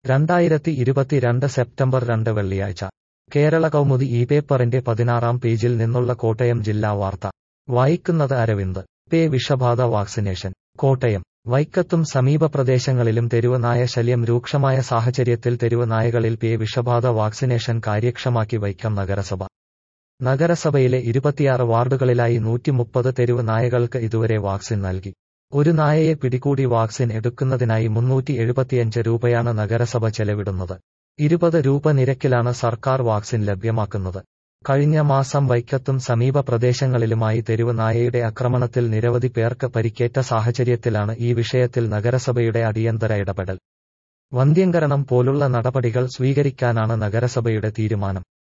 രണ്ടായിരത്തി ഇരുപത്തിരണ്ട് സെപ്റ്റംബർ രണ്ട് വെള്ളിയാഴ്ച കേരള കൗമുദി ഈ പേപ്പറിന്റെ പതിനാറാം പേജിൽ നിന്നുള്ള കോട്ടയം ജില്ലാ വാർത്ത വായിക്കുന്നത് അരവിന്ദ് പേ വിഷബാധ വാക്സിനേഷൻ കോട്ടയം വൈക്കത്തും സമീപ പ്രദേശങ്ങളിലും തെരുവ് നായ ശല്യം രൂക്ഷമായ സാഹചര്യത്തിൽ തെരുവ് നായകളിൽ പേ വിഷബാധ വാക്സിനേഷൻ കാര്യക്ഷമാക്കി വൈക്കം നഗരസഭ നഗരസഭയിലെ ഇരുപത്തിയാറ് വാർഡുകളിലായി നൂറ്റിമുപ്പത് തെരുവ് നായകൾക്ക് ഇതുവരെ വാക്സിൻ നൽകി ഒരു നായയെ പിടികൂടി വാക്സിൻ എടുക്കുന്നതിനായി മുന്നൂറ്റി എഴുപത്തിയഞ്ച് രൂപയാണ് നഗരസഭ ചെലവിടുന്നത് ഇരുപത് രൂപ നിരക്കിലാണ് സർക്കാർ വാക്സിൻ ലഭ്യമാക്കുന്നത് കഴിഞ്ഞ മാസം വൈക്കത്തും സമീപ പ്രദേശങ്ങളിലുമായി തെരുവ് നായയുടെ ആക്രമണത്തിൽ നിരവധി പേർക്ക് പരിക്കേറ്റ സാഹചര്യത്തിലാണ് ഈ വിഷയത്തിൽ നഗരസഭയുടെ അടിയന്തര ഇടപെടൽ വന്ധ്യംകരണം പോലുള്ള നടപടികൾ സ്വീകരിക്കാനാണ് നഗരസഭയുടെ തീരുമാനം